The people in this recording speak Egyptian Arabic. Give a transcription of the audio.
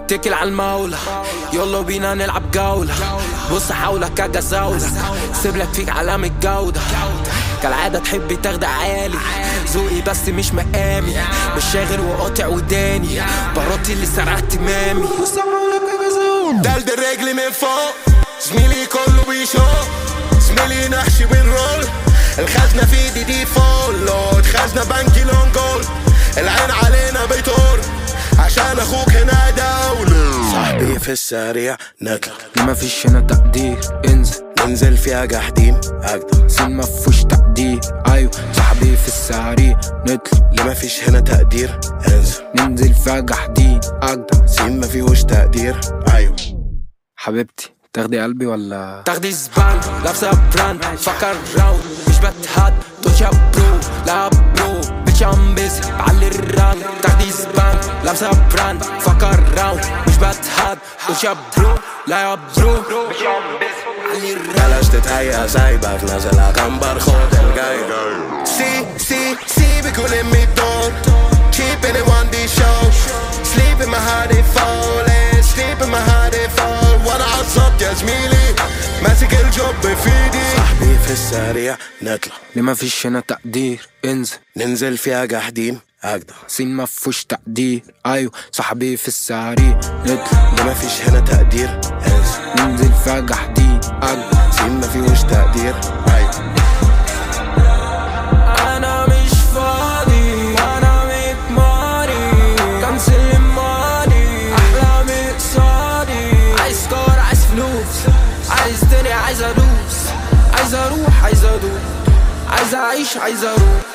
اتكل على المولى يلا بينا نلعب جولة بص حولك كجزاولة سيب لك فيك علامة جودة كالعادة تحبي تاخدي عالي ذوقي بس مش مقامي مش شاغل وقاطع وداني براتي اللي سرقت مامي دلد الرجل من فوق زميلي كله بيشوق زميلي نحشي بنرول الخزنة في دي دي فول لود خزنة بنكي لون جول العين علينا بيطور عشان اخوك هنا دولة صاحبي في السريع نطلع ما فيش هنا تقدير انزل ننزل فيها جاحدين اجدع سين مفوش تقدير ايوه صاحبي في السريع نطلع اللي مفيش هنا تقدير انزل ننزل فيها جحدين اجدع سين مفيهوش تقدير ايوه حبيبتي تاخدي قلبي ولا تاخدي زبال لابسه براند فكر راوند مش بتهد دوتشا برو لا برو بيتش ام بيزي بعلي الرانج تاخدي زبال لابسه براند فكر راوند مش بتهد دوتشا برو لا يا برو بيتش ام بيزي بعلي الرانج بلاش تتهيأ سايبك نازل اكمبر خد الجاي سي سي سي بكل الدور keeping it one D show sleep in my heart it falling sleep in my heart it fall وانا عصبت يا زميلي ماسك الجوب في ايدي صاحبي في السريع نطلع ليه ما فيش هنا تقدير انزل ننزل فيها جاحدين اجدع سين مفوش تقدير ايوه صاحبي في السريع نطلع اللي مفيش هنا تقدير انزل ننزل فيها جحدين اجدع سين مفيهوش تقدير ايوه انا مش فاضي انا متماري كنسل الماني احلامي قصادي عايز سكور عايز فلوس عايز تاني عايز ادوس عايز اروح عايز ادوس عايز اعيش عايز اروح